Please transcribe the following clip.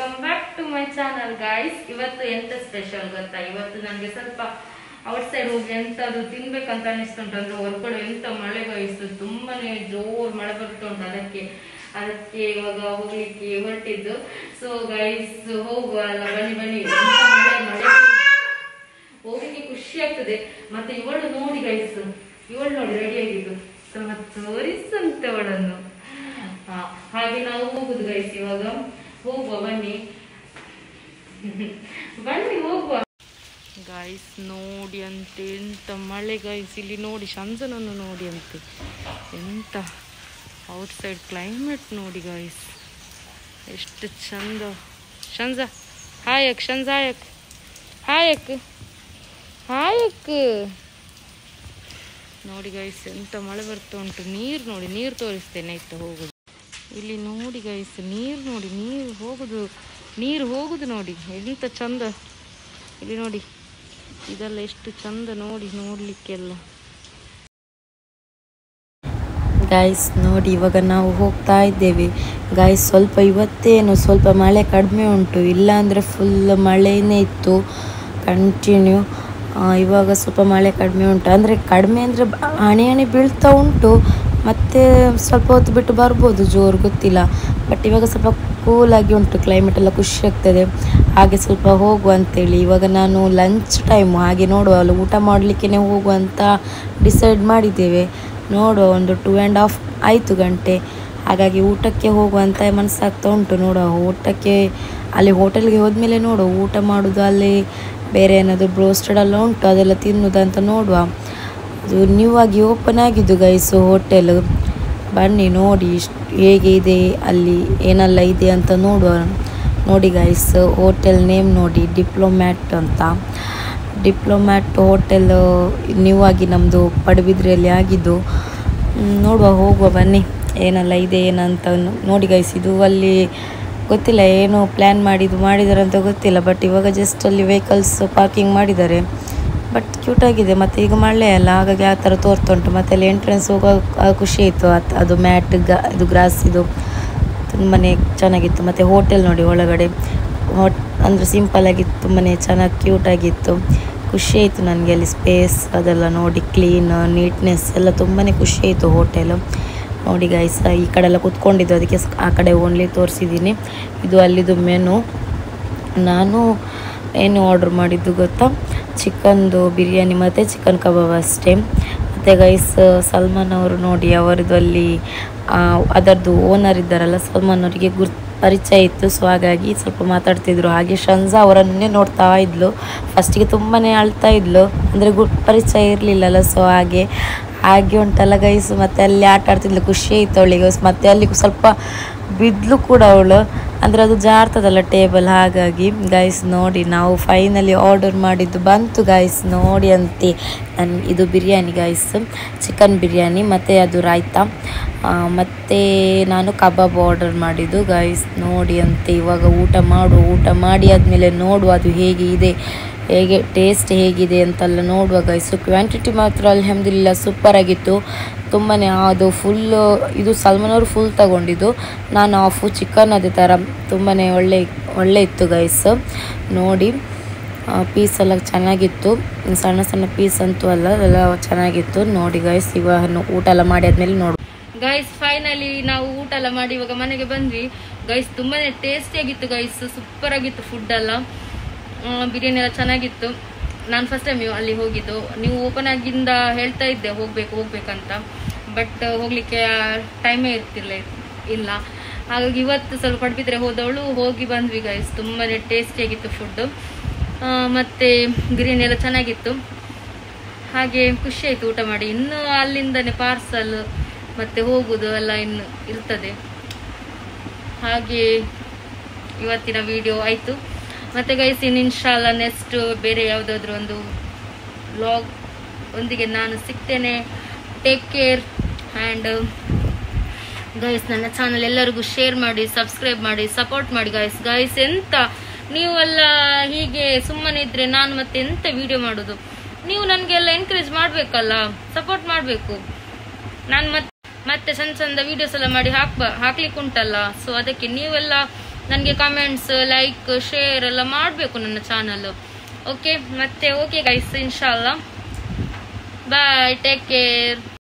welcome back to my channel guys ಇವತ್ತು ಎಂತ special ಗೊತ್ತಾ ಇವತ್ತು ನನಗೆ ಸ್ವಲ್ಪ ಔಟ್ ಸೈಡ್ ಹೋಗಿ ಎಂತಾದ್ರು ತಿನ್ಬೇಕಂತ ಅನಿಸ್ತುಂಟು ಅಂದ್ರೆ ಹೊರಗಡೆ ಎಂತ ಮಳೆ ಗಾಯಿಸ್ತು ತುಂಬಾನೇ ಜೋರ್ ಮಳೆ ಬರ್ತುಂಟು ಅದಕ್ಕೆ ಅದಕ್ಕೆ ಇವಾಗ ಹೋಗ್ಲಿಕ್ಕೆ ಹೊರಟಿದ್ದು ಸೊ ಗೈಸ್ ಹೋಗುವ ಅಲ್ಲ ಬನ್ನಿ ಬನ್ನಿ ಎಂತ ಮಳೆ ಮಳೆ ಹೋಗ್ಲಿಕ್ಕೆ ಖುಷಿ ಆಗ್ತದೆ ಮತ್ತೆ ಇವಳು ನೋಡಿ ಗೈಸ್ ಇವಳು ನೋಡಿ ರೆಡಿ ಆಗಿದ್ದು ಸ್ವಲ್ಪ ತೋರಿಸಂತೆ ಅವಳನ್ನು ಹಾ ಹಾಗೆ ನಾವು ಹೋಗುದು ಗೈಸ್ ಇವಾಗ ಹೋಗುವ ಬನ್ನಿ ಬನ್ನಿ ಹೋಗುವ ಗಾಯ್ಸ್ ನೋಡಿ ಅಂತೆ ಎಂತ ಮಳೆ ಗಾಯ್ಸ್ ಇಲ್ಲಿ ನೋಡಿ ಶಂಜನನ್ನು ನೋಡಿ ಅಂತೆ ಎಂತ ಔಟ್ ಸೈಡ್ ಕ್ಲೈಮೇಟ್ ನೋಡಿ ಗಾಯ್ಸ್ ಎಷ್ಟು ಚಂದ ಶಂಜ ಹಾಯಕ್ ಶಂಜ ಹಾಯಕ್ ಹಾಯಕ್ ಹಾಯಕ್ ನೋಡಿ ಗೈಸ್ ಎಂತ ಮಳೆ ಬರ್ತಾ ಉಂಟು ನೀರು ನೋಡಿ ನೀರು ತೋರಿಸ್ತೇನೆ ಆಯ್ತಾ ಹೋಗುದು ಇಲ್ಲಿ ನೋಡಿ ಗೈಸ್ ನೀರು ನೋಡಿ ನೀರು ಹೋಗುದು ನೀರು ಹೋಗುದು ನೋಡಿ ಎಂತ ಚಂದ ಇಲ್ಲಿ ನೋಡಿ ಇದೆಲ್ಲ ಎಷ್ಟು ಚಂದ ನೋಡಿ ನೋಡ್ಲಿಕ್ಕೆಲ್ಲ ಗಾಯ್ಸ್ ನೋಡಿ ಇವಾಗ ನಾವು ಹೋಗ್ತಾ ಇದ್ದೇವೆ ಗಾಯ್ಸ್ ಸ್ವಲ್ಪ ಇವತ್ತೇನು ಸ್ವಲ್ಪ ಮಳೆ ಕಡಿಮೆ ಉಂಟು ಇಲ್ಲಾಂದರೆ ಫುಲ್ ಮಳೆನೇ ಇತ್ತು ಕಂಟಿನ್ಯೂ ಇವಾಗ ಸ್ವಲ್ಪ ಮಳೆ ಕಡಿಮೆ ಉಂಟು ಅಂದರೆ ಕಡಿಮೆ ಅಂದರೆ ಹಣೆ ಹಣೆ ಬೀಳ್ತಾ ಉಂಟು ಮತ್ತೆ ಸ್ವಲ್ಪ ಹೊತ್ತು ಬಿಟ್ಟು ಬರ್ಬೋದು ಜೋರು ಗೊತ್ತಿಲ್ಲ ಬಟ್ ಇವಾಗ ಸ್ವಲ್ಪ ಕೂಲಾಗಿ ಉಂಟು ಕ್ಲೈಮೇಟ್ ಎಲ್ಲ ಖುಷಿ ಆಗ್ತದೆ ಹಾಗೆ ಸ್ವಲ್ಪ ಹೋಗುವ ಅಂತೇಳಿ ಇವಾಗ ನಾನು ಲಂಚ್ ಟೈಮು ಹಾಗೆ ನೋಡುವ ಅಲ್ಲಿ ಊಟ ಮಾಡಲಿಕ್ಕೆ ಹೋಗುವ ಅಂತ ಡಿಸೈಡ್ ಮಾಡಿದ್ದೇವೆ ನೋಡುವ ಒಂದು ಟೂ ಆ್ಯಂಡ್ ಹಾಫ್ ಆಯಿತು ಗಂಟೆ ಹಾಗಾಗಿ ಊಟಕ್ಕೆ ಹೋಗುವಂತ ಮನಸ್ಸಾಗ್ತಾ ಉಂಟು ನೋಡುವ ಊಟಕ್ಕೆ ಅಲ್ಲಿ ಹೋಟೆಲ್ಗೆ ಹೋದ್ಮೇಲೆ ನೋಡುವ ಊಟ ಮಾಡೋದು ಅಲ್ಲಿ ಬೇರೆ ಏನಾದರೂ ಬ್ರೋಸ್ಟೆಡ್ ಎಲ್ಲ ಉಂಟು ಅದೆಲ್ಲ ತಿನ್ನೋದಂತ ನೋಡುವ ಅದು ನ್ಯೂ ಆಗಿ ಓಪನ್ ಆಗಿದ್ದು ಗೈಸು ಹೋಟೆಲ್ ಬನ್ನಿ ನೋಡಿ ಇಷ್ಟು ಹೇಗೆ ಇದೆ ಅಲ್ಲಿ ಏನೆಲ್ಲ ಇದೆ ಅಂತ ನೋಡುವ ನೋಡಿ ಗೈಸ್ ಹೋಟೆಲ್ ನೇಮ್ ನೋಡಿ ಡಿಪ್ಲೊಮ್ಯಾಟ್ ಅಂತ ಡಿಪ್ಲೊಮ್ಯಾಟ್ ಹೋಟೆಲ್ ನ್ಯೂ ಆಗಿ ನಮ್ಮದು ಪಡುಬಿದ್ರೆಯಲ್ಲಿ ಆಗಿದ್ದು ಮ್, ನೋಡುವ ಹೋಗುವ ಬನ್ನಿ ಏನೆಲ್ಲ ಇದೆ ಏನಂತ ನ- ನೋಡಿ ಗೈಸ್ ಇದು ಅಲ್ಲಿ ಗೊತ್ತಿಲ್ಲ ಏನು ಪ್ಲ್ಯಾನ್ ಮಾಡಿದ್ದು ಮಾಡಿದ್ದಾರೆ ಅಂತ ಗೊತ್ತಿಲ್ಲ ಬಟ್ ಇವಾಗ ಜಸ್ಟ್ ಅಲ್ಲಿ ವೆಹಿಕಲ್ಸ್ ಪಾರ್ಕಿಂಗ್ ಮಾಡಿದ್ದಾರೆ ಬಟ್ ಕ್ಯೂಟ್ ಆಗಿದೆ ಮತ್ತು ಈಗ ಮಳೆ ಅಲ್ಲ ಹಾಗಾಗಿ ಆ ಥರ ತೋರ್ತಾ ಉಂಟು ಮತ್ತು ಅಲ್ಲಿ ಎಂಟ್ರೆನ್ಸ್ ಹೋಗೋ ಆ ಖುಷಿ ಆಯಿತು ಅತ್- ಅದು ಮ್ಯಾಟ್ ಗ ಇದು ಗ್ರಾಸ್ ಇದು ತುಂಬಾ ಚೆನ್ನಾಗಿತ್ತು ಮತ್ತು ಹೋಟೆಲ್ ನೋಡಿ ಒಳಗಡೆ ಹೋಟ್ ಅಂದರೆ ಸಿಂಪಲ್ ಆಗಿತ್ತು ತುಂಬಾ ಚೆನ್ನಾಗಿ ಕ್ಯೂಟ್ ಆಗಿತ್ತು ಖುಷಿ ಆಯಿತು ನನಗೆ ಅಲ್ಲಿ ಸ್ಪೇಸ್ ಅದೆಲ್ಲ ನೋಡಿ ಕ್ಲೀನ್ ನೀಟ್ನೆಸ್ ಎಲ್ಲ ತುಂಬಾ ಖುಷಿ ಆಯಿತು ಹೋಟೆಲು ನೋಡಿ ಗೈಸ್ ಈ ಕಡೆ ಎಲ್ಲ ಕುತ್ಕೊಂಡಿದ್ದು ಅದಕ್ಕೆ ಸ್- ಆ ಕಡೆ ಓನ್ಲಿ ತೋರಿಸಿದ್ದೀನಿ ಇದು ಅಲ್ಲಿದು ಮೆನು ನಾನು ಏನು ಆರ್ಡ್ರ್ ಮಾಡಿದ್ದು ಗೊತ್ತಾ ಚಿಕನ್ದು ಬಿರಿಯಾನಿ ಮತ್ತು ಚಿಕನ್ ಕಬಾಬ್ ಅಷ್ಟೇ ಮತ್ತು ಗೈಸ್ ಸಲ್ಮಾನ್ ಅವರು ನೋಡಿ ಅವರದ್ದು ಅಲ್ಲಿ ಆ, ಅದರದ್ದು ಓನರ್ ಇದ್ದಾರಲ್ಲ ಸಲ್ಮಾನ್ ಅವರಿಗೆ ಗುರ್ ಪರಿಚಯ ಇತ್ತು ಸೊ ಹಾಗಾಗಿ ಸ್ವಲ್ಪ ಮಾತಾಡ್ತಿದ್ರು ಹಾಗೆ ಶಂಜಾ ಅವರನ್ನೇ ನೋಡ್ತಾ ಇದ್ಲು ಫಸ್ಟಿಗೆ ತುಂಬಾ ಅಳ್ತಾ ಇದ್ಲು ಅಂದರೆ ಗು ಪರಿಚಯ ಇರಲಿಲ್ಲಲ್ಲ ಸೊ ಹಾಗೆ ಹಾಗೆ ಉಂಟಲ್ಲ ಗೈಸ್ ಮತ್ತೆ ಅಲ್ಲಿ ಆಟ ಆಡ್ತಿದ್ಲು ಖುಷಿ ಆಯ್ತು ಅವಳಿಗೆ ಮತ್ತೆ ಅಲ್ಲಿ ಸ್ವಲ್ಪ ಬಿದ್ಲು ಕೂಡ ಅವಳು ಅಂದರೆ ಅದು ಜಾರ್ತದಲ್ಲ ಟೇಬಲ್ ಹಾಗಾಗಿ ಗೈಸ್ ನೋಡಿ ನಾವು ಫೈನಲಿ ಆರ್ಡರ್ ಮಾಡಿದ್ದು ಬಂತು ಗೈಸ್ ನೋಡಿ ಅಂತೆ ನನ್ ಇದು ಬಿರಿಯಾನಿ ಗೈಸ್ ಚಿಕನ್ ಬಿರಿಯಾನಿ ಮತ್ತು ಅದು ರಾಯ್ತಾ ಆ, ಮತ್ತೆ ನಾನು ಕಬಾಬ್ ಆರ್ಡರ್ ಮಾಡಿದ್ದು ಗೈಸ್ ನೋಡಿ ಅಂತೆ ಇವಾಗ ಊಟ ಮಾಡು ಊಟ ಮಾಡಿ ಆದಮೇಲೆ ನೋಡುವ ಅದು ಹೇಗೆ ಇದೆ ಹೇಗೆ ಟೇಸ್ಟ್ ಹೇಗಿದೆ ಅಂತೆಲ್ಲ ನೋಡುವ ಗೈಸು ಕ್ವಾಂಟಿಟಿ ಮಾತ್ರ ಅಲ್ಹಮ್ದುಲಿಲ್ಲ ಸೂಪರ್ ಆಗಿತ್ತು ತುಂಬಾ ಅದು ಫುಲ್ಲು ಇದು ಸಲ್ಮಾನ್ ಅವರು ಫುಲ್ ತಗೊಂಡಿದ್ದು ನಾನು ಆಫು ಚಿಕನ್ ಅದೇ ಥರ ತುಂಬಾ ಒಳ್ಳೆ ಒಳ್ಳೆ ಇತ್ತು ಗೈಸ್ ನೋಡಿ ಪೀಸ್ ಎಲ್ಲ ಚೆನ್ನಾಗಿತ್ತು ಸಣ್ಣ ಸಣ್ಣ ಪೀಸ್ ಅಂತೂ ಅಲ್ಲ ಅದೆಲ್ಲ ಚೆನ್ನಾಗಿತ್ತು ನೋಡಿ ಗೈಸ್ ಇವಾಗ ಊಟ ಎಲ್ಲ ಮಾಡಿ ಆದ್ಮೇಲೆ ನೋಡು ಗೈಸ್ ಫೈನಲಿ ನಾವು ಊಟ ಎಲ್ಲ ಮಾಡಿ ಇವಾಗ ಮನೆಗೆ ಬಂದ್ವಿ ಗೈಸ್ ತುಂಬಾನೇ ಟೇಸ್ಟಿ ಆಗಿತ್ತು ಗೈಸ್ ಸೂಪರ್ ಆಗಿತ್ತು ಫುಡ್ ಎಲ್ಲ ಆ, ಬಿರಿಯಾನಿ ಎಲ್ಲ ಚೆನ್ನಾಗಿತ್ತು ನಾನು ಫಸ್ಟ್ ಟೈಮ್ ಅಲ್ಲಿ ಹೋಗಿದ್ದು ನೀವು ಓಪನ್ ಆಗಿಂದ ಹೇಳ್ತಾ ಇದ್ದೆ ಹೋಗ್ಬೇಕು ಹೋಗ್ಬೇಕಂತ ಬಟ್ ಹೋಗ್ಲಿಕ್ಕೆ ಟೈಮೇ ಇರ್ತಿಲ್ಲ ಇಲ್ಲ ಹಾಗಾಗಿ ಇವತ್ತು ಸ್ವಲ್ಪ ಪಡ್ಬಿದ್ರೆ ಹೋದವಳು ಹೋಗಿ ಬಂದ್ವಿ ಗೈಸ್ ತುಂಬಾನೇ ಟೇಸ್ಟಿ ಆಗಿತ್ತು ಫುಡ್ ಮತ್ತೆ ಬಿರಿಯಾನಿ ಎಲ್ಲ ಚೆನ್ನಾಗಿತ್ತು ಹಾಗೆ ಖುಷಿ ಆಯ್ತು ಊಟ ಮಾಡಿ ಇನ್ನು ಅಲ್ಲಿಂದನೇ ಪಾರ್ಸಲ್ ಮತ್ತೆ ಹೋಗುದು ಎಲ್ಲ ಇನ್ನು ಇರ್ತದೆ ಹಾಗೆ ಇವತ್ತಿನ ವಿಡಿಯೋ ಆಯ್ತು ಮತ್ತೆ ಗೈಸ್ ಇನ್ ಇನ್ಶಾಲ್ಲ ನೆಕ್ಸ್ಟ್ ಬೇರೆ ಯಾವುದಾದ್ರೂ ಒಂದು ವ್ಲಾಗ್ ಒಂದಿಗೆ ನಾನು ಸಿಗ್ತೇನೆ ಟೇಕ್ ಕೇರ್ ಆ್ಯಂಡ್ ಗೈಸ್ ನನ್ನ ಚಾನಲ್ ಎಲ್ಲರಿಗೂ ಶೇರ್ ಮಾಡಿ ಸಬ್ಸ್ಕ್ರೈಬ್ ಮಾಡಿ ಸಪೋರ್ಟ್ ಮಾಡಿ ಗೈಸ್ ಗೈಸ್ ಎಂತ ನೀವೆಲ್ಲ ಹೀಗೆ ಸುಮ್ಮನೆ ಇದ್ರೆ ನಾನು ಮತ್ತೆ ಎಂತ ವಿಡಿಯೋ ಮಾಡೋದು ನೀವು ನನಗೆಲ್ಲ ಎನ್ಕರೇಜ್ ಮಾಡಬೇಕಲ್ಲ ಸಪೋರ್ಟ್ ಮಾಡಬೇಕು ನಾನು ಮತ್ತೆ ಮತ್ತೆ ಸಣ್ಣ ಸಣ್ಣ ವಿಡಿಯೋಸ್ ಎಲ್ಲ ಮಾಡಿ ಹಾಕ್ಬ ಹಾಕ್ಲಿಕ್ಕೆ ಉಂಟಲ್ಲ ಸೊ ಅದಕ್ಕೆ ನೀವೆಲ್ಲ ನನಗೆ ಕಮೆಂಟ್ಸ್ ಲೈಕ್ ಶೇರ್ ಎಲ್ಲ ಮಾಡಬೇಕು ನನ್ನ ಚಾನಲ್ ಓಕೆ ಮತ್ತೆ ಓಕೆ ಗೈಸ್ ಇನ್ಶಾಲ್ಲ ಬಾಯ್ ಟೇಕ್ ಕೇರ್